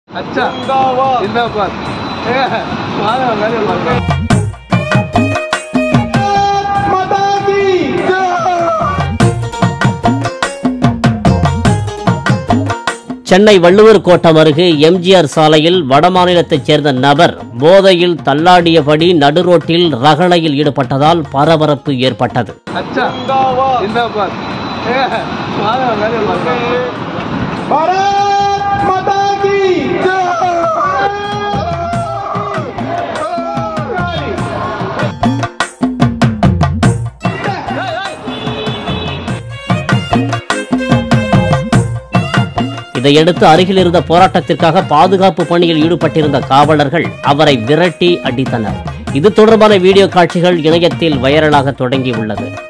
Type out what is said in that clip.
अच्छा जिंदाबाद ए, मारा मेरे मारा சென்னை வள்ளுவர் கோட்டம் அருகே எம்ஜிஆர் சாலையில் வடமாநிலத்தைச் சேர்ந்த நபர் போதையில் தள்ளாடியபடி நடுரோட்டில் ரகளையில் ஈடுபட்டதால் பரபரப்பு ஏற்பட்டது अच्छा जिंदाबाद ए, मारा मेरे मारा भारत माता की இதையடுத்து அருகில் இருந்த போராட்டத்திற்காக பாதுகாப்பு பணியில் ஈடுபட்டிருந்த காவலர்கள் அவரை விரட்டி அடித்தனர் இது தொடர்பான வீடியோ காட்சிகள் இணையத்தில் வைரலாக தொடங்கியுள்ளது